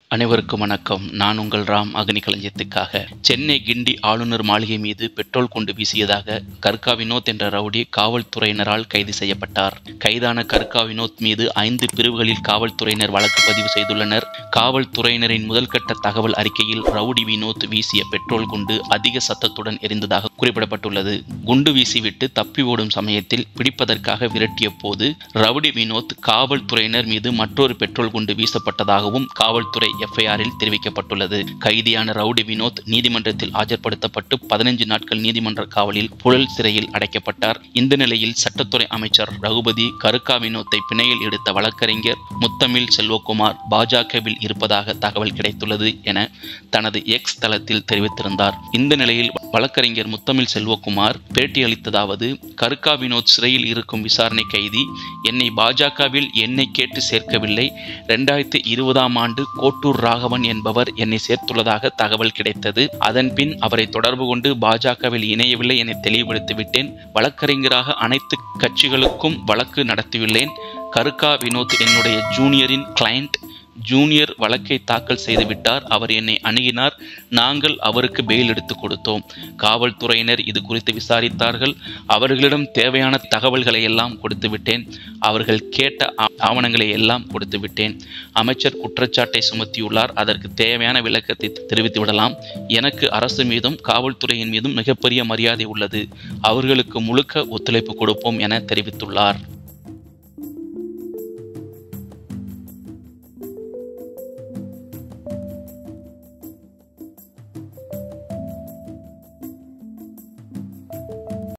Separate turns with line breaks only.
அனைவருக்கும் வணக்கம் நான் உங்கள் ராம் அக்னி களஞ்சியத்துக்காக சென்னை கிண்டி ஆளுநர் மாளிகை மீது பெட்ரோல் குண்டு வீசியதாக கர்கா வினோத் என்ற ரவுடி காவல்துறையினரால் கைது செய்யப்பட்டார் கைதான கர்கா வினோத் மீது ஐந்து பிரிவுகளில் காவல்துறையினர் வழக்கு பதிவு செய்துள்ளனர் காவல்துறையினரின் முதல்கட்ட தகவல் அறிக்கையில் ரவுடி வினோத் வீசிய பெட்ரோல் குண்டு அதிக சத்தத்துடன் எரிந்ததாக குறிப்பிடப்பட்டுள்ளது குண்டு வீசிவிட்டு தப்பி ஓடும் சமயத்தில் பிடிப்பதற்காக விரட்டிய போது ரவுடி வினோத் காவல்துறையினர் மீது மற்றொரு பெட்ரோல் குண்டு வீசப்பட்டதாகவும் காவல்துறை எஃப்ஐஆரில் தெரிவிக்கப்பட்டுள்ளது கைதியான ரவுடி வினோத் நீதிமன்றத்தில் ஆஜர்படுத்தப்பட்டு பதினைஞ்சு நாட்கள் நீதிமன்ற காவலில் புழல் சிறையில் அடைக்கப்பட்டார் இந்த நிலையில் சட்டத்துறை அமைச்சர் ரகுபதி கருக்கா வினோத்தை பிணையில் எடுத்த வழக்கறிஞர் முத்தமிழ் செல்வகுமார் பாஜகவில் இருப்பதாக தகவல் கிடைத்துள்ளது என தனது எக்ஸ் தளத்தில் தெரிவித்திருந்தார் இந்த நிலையில் வழக்கறிஞர் முத்தமிழ் செல்வகுமார் பேட்டியளித்ததாவது கருக்கா வினோத் சிறையில் இருக்கும் விசாரணை கைதி என்னை பாஜகவில் என்னை கேட்டு சேர்க்கவில்லை ரெண்டாயிரத்தி இருபதாம் ஆண்டு கோட்டூர் ராகவன் என்பவர் என்னை சேர்த்துள்ளதாக தகவல் கிடைத்தது அதன் பின் அவரை தொடர்பு கொண்டு பாஜகவில் இணையவில்லை என தெளிவுபடுத்தி விட்டேன் வழக்கறிஞராக அனைத்து கட்சிகளுக்கும் வழக்கு நடத்தியுள்ளேன் கருக்கா வினோத் என்னுடைய ஜூனியரின் கிளையண்ட் ஜூனியர் வழக்கை தாக்கல் செய்துவிட்டார் அவர் என்னை அணுகினார் நாங்கள் அவருக்கு பெயில் எடுத்து கொடுத்தோம் காவல்துறையினர் இது குறித்து விசாரித்தார்கள் அவர்களிடம் தேவையான தகவல்களை எல்லாம் கொடுத்து விட்டேன் அவர்கள் கேட்ட ஆவணங்களை எல்லாம் கொடுத்து விட்டேன் அமைச்சர் குற்றச்சாட்டை சுமத்தியுள்ளார் அதற்கு தேவையான விளக்கத்தை தெரிவித்து விடலாம் எனக்கு அரசு மீதும் காவல்துறையின் மீதும் மிகப்பெரிய மரியாதை உள்ளது அவர்களுக்கு முழுக்க ஒத்துழைப்பு கொடுப்போம் என தெரிவித்துள்ளார்